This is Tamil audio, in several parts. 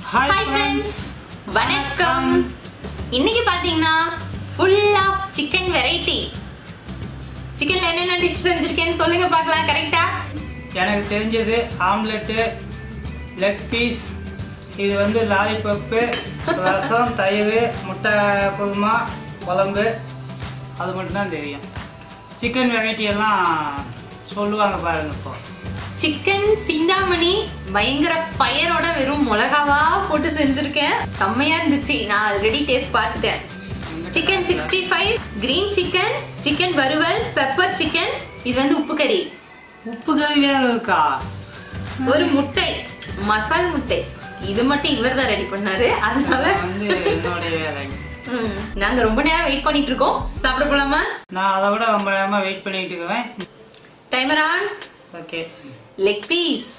Hi, ஹாய் ஃப்ரெண்ட்ஸ் வணக்கம் இன்னைக்கு பாத்தீங்கன்னா ஃபுல் ஆஃப் சிக்கன் வெரைட்டி சிக்கன்ல என்னென்ன டிஷ் செஞ்சிருக்கேன்னு சொல்லுங்க பார்க்கலாம் கரெக்டா எனக்கு தெரிஞ்சது ஆம்லெட்டு லெக் பீஸ் இது வந்து லாலிபப்பு ரசம் தயிர் முட்டை குருமா குழம்பு அது மட்டும்தான் தெரியும் சிக்கன் வெரைட்டி எல்லாம் சொல்லுவாங்க பாருங்க இப்போ சிக்கன் சிந்தாமணி பயங்கர பயரோட வெறும் மிளகாவா போட்டு செஞ்சிருக்கேன் செம்மையா இருந்துச்சு நான் ஆல்ரெடி டேஸ்ட் பார்த்துட்டேன் chicken sixty five green chicken chicken வறுவல் பெப்பர் சிக்கன் இது வந்து உப்பு கறி உப்பு கறி வேற இருக்கா ஒரு முட்டை மசால் முட்டை இது மட்டும் இவர் தான் ரெடி பண்ணாரு அதனால அது வந்து என்னுடைய வேலை ம், நாங்க ரொம்ப நேரம் வெயிட் பண்ணிட்டு இருக்கோம் சாப்பிட போலாமா நான் அதை விட ரொம்ப நேரமாக வெயிட் பண்ணிட்டு இருக்கிறேன் timer on okay leg piece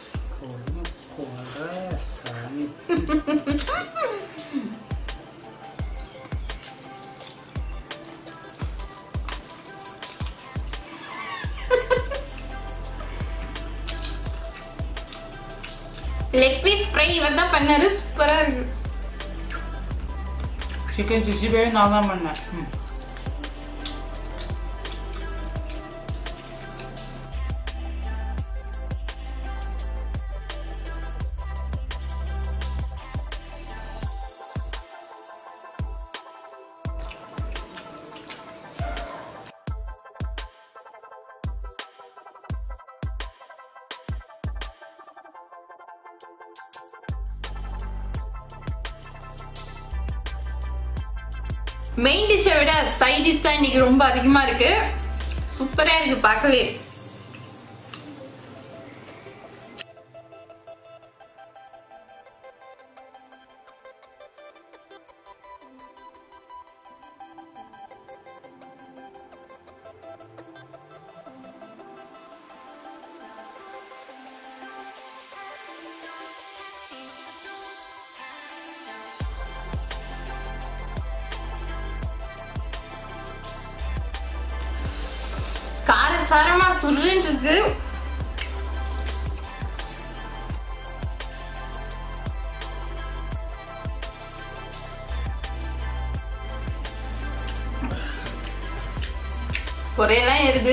சாமி லெக் பீஸ் ஃப்ரை இவர் தான் பண்ணாரு சூப்பரா இருக்கு சிக்கன் சிக்ஸ்டி ஃபைவ் நான் தான் பண்ணேன் ம். மெயின் டிஷ்ஷை விட சைட் டிஷ் தான் இன்னைக்கு ரொம்ப அதிகமா இருக்கு சூப்பரா இருக்கு பார்க்கவே காரசாரமா சுருன்னு இருக்கு பொறையெல்லாம் ஏறுது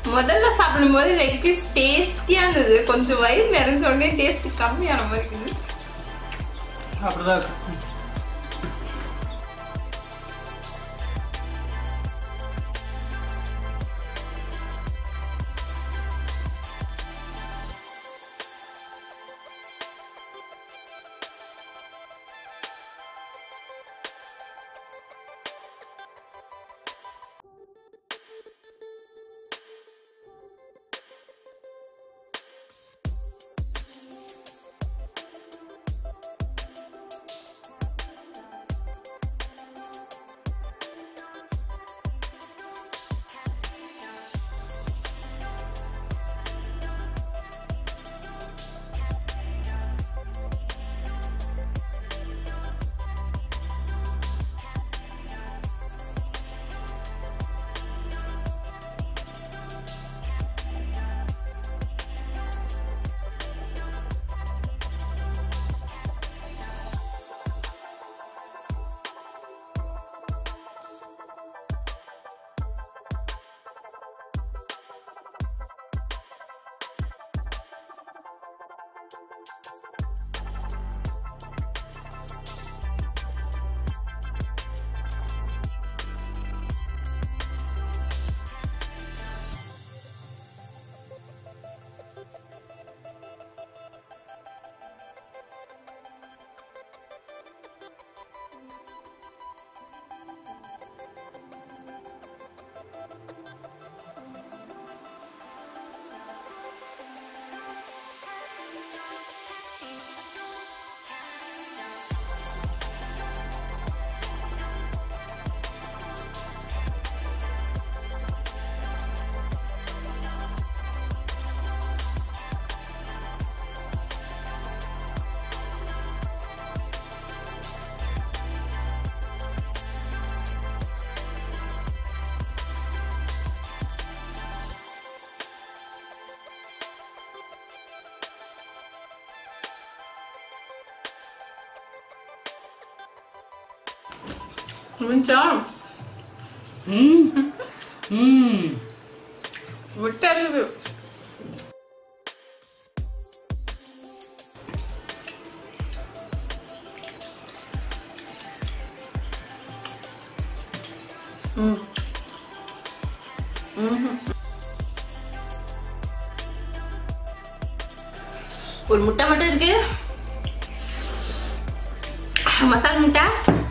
முதல்ல சாப்பிடும்போது லெக் பீஸ் டேஸ்டியா இருந்தது கொஞ்சம் வயிறு நிறைஞ்ச உடனே டேஸ்ட் கம்மியான மாதிரி இருக்குது அப்படிதான் இருக்கு முடிஞ்சா ம் ம் முட்டை இருக்குது ம் ம்ஹும். ஒரு முட்டை மட்டும் இருக்கு மசாலா முட்டை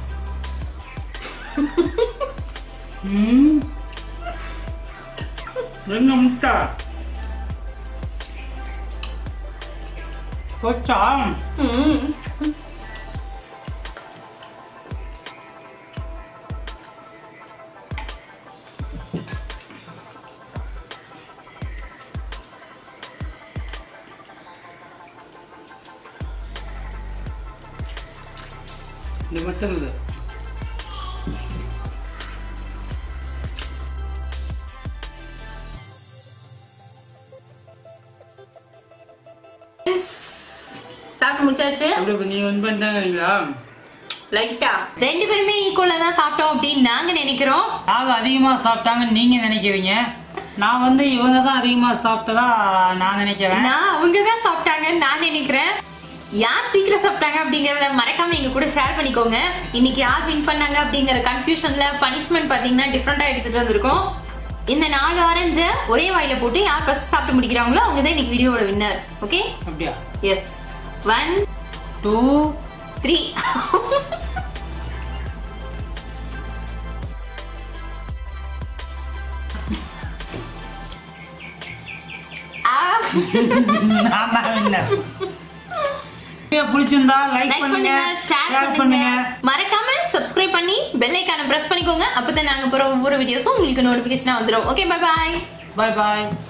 ம் ரெண்டு முட்டை போச்சா ம் இது மட்டும் இருக்குது சாப்பிட்டு முடிச்சாச்சு அப்படி இப்போ நீ வந்து பண்ணிட்டாங்களா லைட்டா ரெண்டு பேருமே ஈக்குவலா தான் சாப்பிட்டோம் அப்படின்னு நாங்க நினைக்கிறோம் நாங்கள் அதிகமாக சாப்பிட்டாங்கன்னு நீங்கள் நினைக்கிறீங்க நான் வந்து இவங்க தான் அதிகமாக சாப்பிட்டதா நான் நினைக்கிறேன் நான் அவங்க தான் சாப்பிட்டாங்கன்னு நான் நினைக்கிறேன் யார் சீக்கிரம் சாப்பிட்டாங்க அப்படிங்கறத மறக்காம எங்க கூட ஷேர் பண்ணிக்கோங்க இன்னைக்கு யார் வின் பண்ணாங்க அப்படிங்கிற கன்ஃபியூஷன்ல பனிஷ்மெண்ட் பாத்தீங்கன்னா டிஃப்ரெண்டா எடுத்துட்டு வந்திருக்கோம் இந்த நாலு ஆரஞ்ச ஒரே வாயில போட்டு யார் ஃபர்ஸ்ட் சாப்பிட்டு முடிக்கிறாங்களோ அவங்க தான் இன்னைக்கு வீடியோட வின்னர் ஓகே அப்படியா எஸ் ஒன் டூ த்ரீ நான் தான் winner. வீடியோ பிடிச்சிருந்தா லைக் லைக் பண்ணுங்க பண்ணுங்க ஷேர் ஷேர் பண்ணுங்க பண்ணுங்க மறக்காம சப்ஸ்கிரைப் பண்ணி பெல் ஐக்கான பிரஸ் பண்ணிக்கோங்க அப்பதான் நாங்க போற ஒவ்வொரு வீடியோஸும் உங்களுக்கு நோட்டிபிகேஷனா வந்துரும் ஓகே பை பாய் பாய் பாய்